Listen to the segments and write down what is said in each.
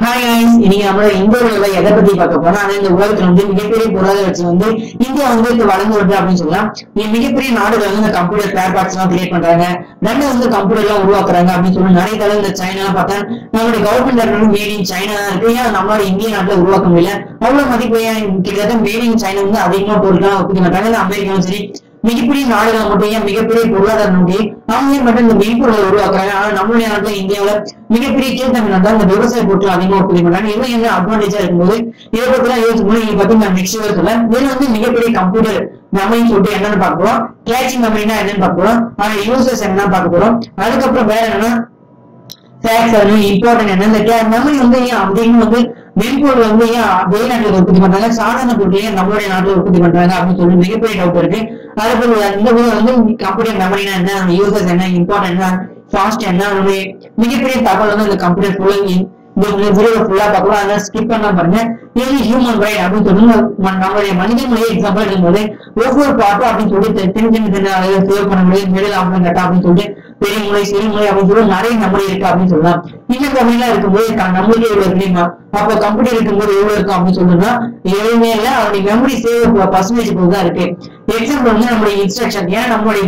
hi guys இன்னைக்கு நம்மளோட இந்தியாவில் எதை பத்தி பார்க்க போறோம் அது இந்த உலகத்துல வந்து மிகப்பெரிய பொருளாதார வச்சு வந்து இந்தியா வந்து இப்ப வளர்ந்து வருது அப்படின்னு சொல்லலாம் இங்க மிகப்பெரிய நாடுகள் வந்து இந்த கம்ப்யூட்டர் ஸ்பேர் பார்ட்ஸ் எல்லாம் கிரியேட் பண்றாங்க ரெண்டு வந்து கம்ப்யூட்டர் எல்லாம் உருவாக்குறாங்க அப்படின்னு சொல்லி நிறைய தடவை இந்த சைனா எல்லாம் பார்த்தா நம்மளுடைய கவர்மெண்ட் மேட் இன் சைனா தான் இருக்கு ஏன் நம்மளோட இந்திய நாட்டுல உருவாக்க முடியல அவ்வளவு மதிப்பு ஏன் கிட்டத்தட்ட மேட் இன் சைனா வந்து அதிகமா பொருட்கள் ஒப்புக்க மாட்டாங்க இந்த அமெரிக்காவும் சரி மிகப்பெரிய நாடுகள் மட்டும் ஏன் மிகப்பெரிய பொருளாதாரம் நோக்கி அவங்க ஏன் மட்டும் இந்த மென்பொருளை உருவாக்குறாங்க ஆனா நம்மளுடைய நாட்டுல இந்தியாவுல மிகப்பெரிய கீழ்த்தமிழ் தான் இந்த விவசாய பொருட்கள் அதிகமா உற்பத்தி பண்றாங்க இது என்ன அட்வான்டேஜா இருக்கும்போது இதை பத்தி எல்லாம் யோசிச்சு போது நீங்க பத்தி நான் நெக்ஸ்ட் சொல்ல இதுல வந்து மிகப்பெரிய கம்ப்யூட்டர் மெமரின்னு சொல்லிட்டு என்னன்னு பார்க்க போறோம் கேட்சிங் மெமரினா என்னன்னு பார்க்க போறோம் ஆனா யூசர்ஸ் என்னன்னு பார்க்க போறோம் அதுக்கப்புறம் வேற என்னன்னா ஃபேக்ட்ஸ் அது இம்பார்ட்டன்ட் என்ன இந்த மெமரி வந்து ஏன் அப்படின்னு வந்து மென்பொருள் வந்து ஏன் வெளிநாட்டுல உற்பத்தி பண்றாங்க சாதாரண பொருட்கள் ஏன் நம்மளுடைய நாட்டுல உற்பத்தி பண்றாங்க அப்படின்னு சொல்லி மிகப்பெரிய டவுட் இருக்கு அதே போல இந்த போது வந்து கம்ப்யூட்டர் மெமரினா என்ன யூசர்ஸ் என்ன இம்பார்ட்டன்ட் என்ன ஃபாஸ்ட் என்ன அதனுடைய மிகப்பெரிய தகவல் வந்து இந்த கம்ப்யூட்டர் ஃபுல்லாக இந்த வீடியோ ஃபுல்லா பார்க்கலாம் அதனால ஸ்கிப் பண்ணலாம் பாருங்க இது ஹியூமன் பிரைன் அப்படின்னு சொல்லி நம்ம- நம்மளுடைய மனித மொழியை எக்ஸாம்பிள் இருக்கும்போது ஒவ்வொரு பாட்டும் அப்படின்னு சொல்லி தெ- சின்ன சின்ன சின்ன அதாவது சேவ் பண்ண முடியும் மிடில் ஆகும் கட்டா அப்படின்னு சொல்லிட்டு பெரிய மொழி சிறு மொழி அப்படின்னு சொல்லி நிறைய மெமரி இருக்கு அப்படின்னு சொல்லலாம் இந்த மெமரிலாம் இருக்கும்போது க- நம்மளுக்கே இவ்வளவு தெரியுமா அப்போ கம்ப்யூட்டர் இருக்கும்போது எவ்வளவு இருக்கும் அப்படின்னு சொல்லுன்னா எதுவுமே இல்ல அவருடைய மெமரி சேவ் பர்சன்டேஜ் போது தான் இருக்கு எக்ஸாம்பிள் வந்து நம்மளுடைய இன்ஸ்ட்ரக்ஷன் ஏன் நம்மளுடைய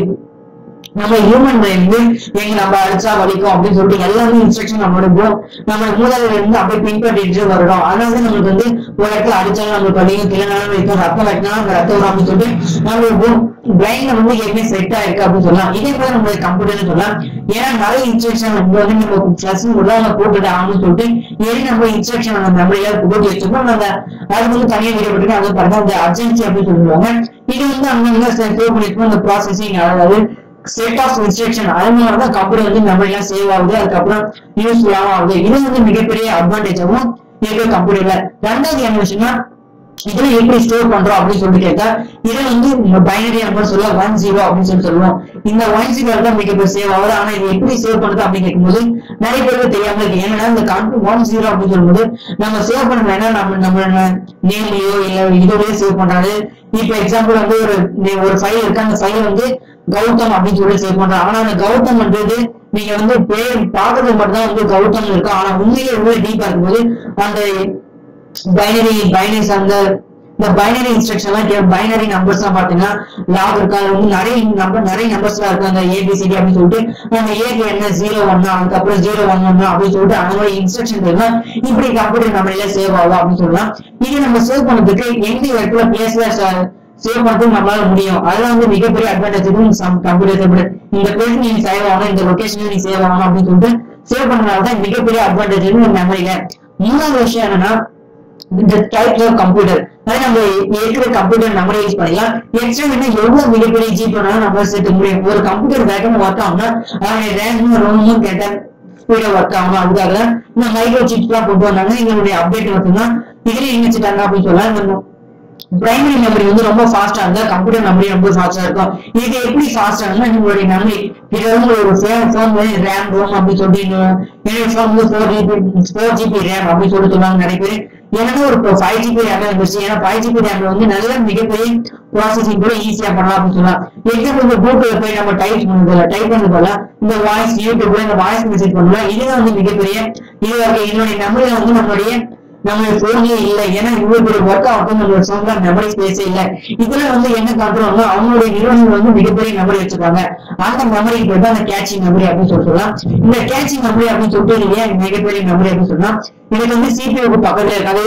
நம்ம ஹியூமன் பிரெயின் வந்து எங்க நம்ம அடிச்சா வலிக்கும் அப்படின்னு சொல்லிட்டு எல்லாமே இன்ஸ்ட்ரக்ஷன் நம்மளோட மூ- நம்ம மூதாதையில இருந்து அப்படியே பின்பற்றிட்டு வரணும் அதனால தான் நம்மளுக்கு வந்து ஒரு இடத்துல அடிச்சாலும் நம்மளுக்கு வலிக்கும் கிளனாலும் வைக்கும் ரத்தம் வெட்டினாலும் அங்க ரத்தம் வரும் அப்படின்னு சொல்லிட்டு நம்மளுக்கு பிரெயின்ல வந்து ஏற்கனவே செட் ஆயிருக்கு அப்படின்னு சொல்லலாம் இதே போல நம்ம கம்ப்யூட்டர்னு சொல்லலாம் ஏன்னா நிறைய இன்ஸ்ட்ரக்ஷன் வந்து வந்து நம்ம பிளஸ் உள்ள நம்ம போட்டுட்டு ஆகணும்னு சொல்லிட்டு ஏறி நம்ம இன்ஸ்ட்ரக்ஷன் நம்ம மெமரியில போட்டு வச்சிருக்கோம் நம்ம அது வந்து தனியாக வீடியோ அது பாருங்க அந்த அர்ஜென்சி அப்படின்னு சொல்லுவாங்க இது வந்து அங்கங்க சேவ் பண்ணிருக்கோம் அந்த ப்ராசஸிங் அதாவது செட் ஆஃப் இன்ஸ்ட்ரக்ஷன் அதனால தான் கம்ப்யூட்டர் வந்து மெமரிலாம் சேவ் ஆகுது அதுக்கப்புறம் யூஸ்ஃபுல்லாகவும் ஆகுது இது வந்து மிகப்பெரிய அட்வான்டேஜாகவும் இருக்கு கம்ப்யூட்டர்ல ரெண்டாவது என்ன விஷயம்னா இதுல எப்படி ஸ்டோர் பண்றோம் அப்படின்னு சொல்லிட்டு கேட்டா இதை வந்து பைனரி நம்பர் சொல்ல ஒன் ஜீரோ அப்படின்னு சொல்லி சொல்லுவோம் இந்த ஒன் ஜீரோ தான் மிகப்பெரிய சேவ் ஆகுது ஆனா இது எப்படி சேவ் பண்றது அப்படின்னு கேட்கும்போது நிறைய பேருக்கு தெரியாம இருக்கு ஏன்னா இந்த கவுண்ட் ஒன் ஜீரோ அப்படின்னு சொல்லும்போது நம்ம சேவ் பண்ண வேணா நம்ம நம்ம நேம்லயோ இல்ல இதுலயோ சேவ் பண்றாரு இப்ப எக்ஸாம்பிள் வந்து ஒரு ஒரு ஃபைல் இருக்கு அந்த ஃபைல் வந்து கௌதம் அப்படின்னு சொல்லி சேவ் பண்றோம் ஆனா அந்த கௌதம்ன்றது நீங்க வந்து பேர் பாக்குறது மட்டும் தான் வந்து கௌதம் இருக்கும் ஆனா உண்மையிலே உள்ள டீப்பா இருக்கும்போது அந்த பைனரி பைனரிஸ் அந்த இந்த பைனரி இன்ஸ்ட்ரக்ஷன் எல்லாம் பைனரி நம்பர்ஸ் எல்லாம் பாத்தீங்கன்னா லாக் இருக்கு அது வந்து நிறைய நம்பர் நிறைய நம்பர்ஸ் எல்லாம் இருக்கு அந்த ஏபிசிடி அப்படின்னு சொல்லிட்டு அந்த ஏக்கு என்ன ஜீரோ ஒன்னா அதுக்கப்புறம் ஜீரோ ஒன் ஒன்னா அப்படின்னு சொல்லிட்டு அந்த மாதிரி இன்ஸ்ட்ரக்ஷன் எல்லாம் இப்படி கம்ப்யூட்டர் மெமரியில சேவ் ஆகும் அப்படின்னு சொல்லலாம் இது நம்ம சேவ் பண்ணதுக்கு எந்த இடத்துல பிளேஸ்ல சேவ் பண்றது நம்மளால முடியும் அதெல்லாம் வந்து மிகப்பெரிய அட்வான்டேஜ் சம் கம்ப்யூட்டர் இந்த பிளேஸ் நீங்க சேவ் ஆகணும் இந்த லொகேஷன்ல நீ சேவ் ஆகணும் அப்படின்னு சொல்லிட்டு சேவ் பண்ணனால தான் மிகப்பெரிய அட்வான்டேஜ் மெமரியில மூணாவது விஷயம் என்னன்னா இந்த டைப்ஸ் ஆஃப் கம்ப்யூட்டர் அதாவது நம்ம இருக்கிற கம்ப்யூட்டர் மெமரி யூஸ் பண்ணிக்கலாம் எக்ஸ்ட்ரா என்ன எவ்வளவு மிகப்பெரிய ஜிபி வேணாலும் நம்ம சேர்த்து முடியும் ஒரு கம்ப்யூட்டர் வேகமா ஒர்க் ஆகும்னா அதனுடைய ரேமும் ரோமும் கேட்ட ஸ்பீடா ஒர்க் ஆகணும் அதுக்காக தான் இந்த மைக்ரோ சிப்ஸ் எல்லாம் கொண்டு வந்தாங்க இதனுடைய அப்டேட் மட்டும்தான் இதுல இணைச்சிட்டாங்க அப்படின்னு சொல்லலாம் இந்த பிரைமரி மெமரி வந்து ரொம்ப ஃபாஸ்டா இருந்தா கம்ப்யூட்டர் மெமரி ரொம்ப ஃபாஸ்டா இருக்கும் இது எப்படி ஃபாஸ்டா இருந்தா உங்களுடைய மெமரி இது வந்து ஒரு ஃபோன் ஃபோன் ரேம் ரோம் அப்படின்னு சொல்லிட்டு இன்னும் என்னோட ஃபோன் வந்து four GB four GB RAM அப்படின்னு சொல்லிட்டு சொல்லுவாங்க நிறைய பேர் எனக்கு ஒரு ஃபைவ் ஜிபி ரேம் இருந்துச்சு ஏன்னா ஃபைவ் ஜிபி ரேம்ல வந்து நல்ல மிகப்பெரிய ப்ராசஸிங் கூட ஈஸியா பண்ணலாம் அப்படின்னு சொல்லலாம் எக்ஸாம்பிள் இந்த கூகுள்ல போய் நம்ம டைப் பண்ணது டைப் பண்ணது போல இந்த வாய்ஸ் யூடியூப்ல இந்த வாய்ஸ் மெசேஜ் பண்ணலாம் இதுதான் வந்து மிகப்பெரிய இதுவா இருக்கு என்னுடைய மெமரியில வந்து நம்மளுடைய நம்ம போன்லயே இல்ல ஏன்னா இவ்வளவு பெரிய ஒர்க் ஆகும் நம்மளோட சொந்த மெமரி ஸ்பேஸே இல்ல இதுல வந்து என்ன காட்டுறோம்னா அவங்களுடைய நிறுவனங்கள் வந்து மிகப்பெரிய மெமரி வச்சிருக்காங்க அந்த மெமரி போயிட்டு அந்த கேட்சிங் மெமரி அப்படின்னு சொல்லி சொல்லலாம் இந்த கேட்சிங் மெமரி அப்படின்னு சொல்லிட்டு ஏன் மிகப்பெரிய மெமரி அப்படின்னு சொன்னா இதுக்கு வந்து சிபிஓக்கு பக்கத்துல இருக்காது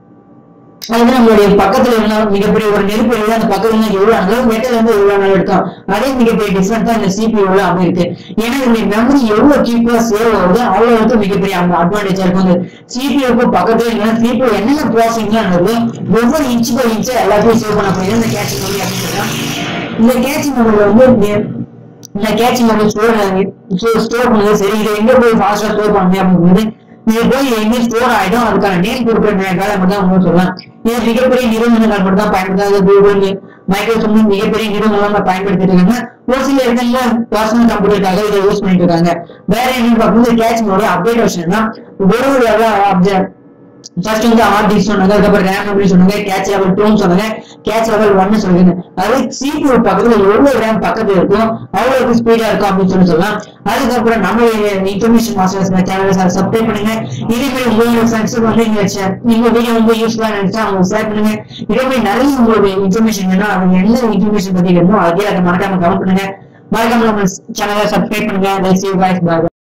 அது வந்து நம்மளுடைய பக்கத்துல இருந்தா மிகப்பெரிய ஒரு நெருப்பு இருந்தா அந்த பக்கத்துல இருந்தா எவ்வளவு நாளும் மெட்டல் வந்து எவ்வளவு நாள் எடுக்கும் அதே மிகப்பெரிய டிஃபரன்ஸ் தான் இந்த சிபியூல அமைருக்கு ஏன்னா இந்த மெமரி எவ்வளவு சீப்பா சேவ் ஆகுது அவ்வளவு வந்து மிகப்பெரிய அட்வான்டேஜா இருக்கும் அந்த சிபியூக்கு பக்கத்துல இல்லைன்னா சிபியூ என்னென்ன ப்ராசஸிங்லாம் நடக்குது ஒவ்வொரு இன்ச் பை இன்ச் எல்லாத்தையும் சேவ் பண்ண போயிடும் இந்த கேட்சிங் மெமரி அப்படின்னு சொல்லலாம் இந்த கேட்சிங் மெமரியில வந்து நெ- இந்த கேட்சிங் மெமரி ஸ்டோர் ஸ்டோர் பண்ணது சரி இதை எங்க போய் ஃபாஸ்டா ஸ்டோர் பண்ணணும் அப்படிங்கிறது இது போய் எங்க ஸ்டோர் ஆயிடும் அதுக்கான நேம் கொடுக்குற வேலை மட்டும் தான் உங்களுக்கு சொல்லலாம் இது மிகப்பெரிய நிறுவனங்கள் மட்டும் தான் பயன்படுத்தாது கூகுள் மைக்ரோசாஃப்ட் மிகப்பெரிய நிறுவனங்கள் தான் பயன்படுத்திட்டு இருக்காங்க ஒரு சில இடங்கள்ல பர்சனல் கம்ப்யூட்டருக்காக இதை யூஸ் பண்ணிட்டு இருக்காங்க வேற என்ன பார்க்கும்போது கேட்ச் மோட அப்டேட் வெர்ஷன் தான் ஒரு ஒரு அப்டேட் ஃபர்ஸ்ட் வந்து ஹார்ட் சொன்னாங்க அதுக்கப்புறம் ரேம் அப்படின்னு சொன்னாங்க கேட்ச் லெவல் டூன்னு சொன்னாங்க கேட்ச் லெவல் ஒன்னு சொன்னாங்க அதாவது சிபியூ பக்கத்துல எவ்வளவு ரேம் பக்கத்துல இருக்கும் அவ்வளவு ஸ்பீடா இருக்கும் அப்படின்னு சொல்லி சொல்லலாம் அதுக்கப்புறம் நம்ம இன்ஃபர்மேஷன் மாஸ்டர்ஸ் சேனலை சப்ஸ்கிரைப் பண்ணுங்க இதே மாதிரி உங்களோட ஃப்ரெண்ட்ஸுக்கு வந்து நீங்க share- நீங்க வீடியோ வந்து யூஸ்ஃபுல்லா நினைச்சா அவங்க ஷேர் பண்ணுங்க இதே மாதிரி நிறைய உங்களுக்கு இன்ஃபர்மேஷன் வேணும் அவங்க எந்த இன்ஃபர்மேஷன் பத்தி வேணுமோ அதே அதை மறக்காம கமெண்ட் பண்ணுங்க மறக்காம நம்ம சேனலை சப்ஸ்கிரைப் பண்ணுங்க லைக் பாய்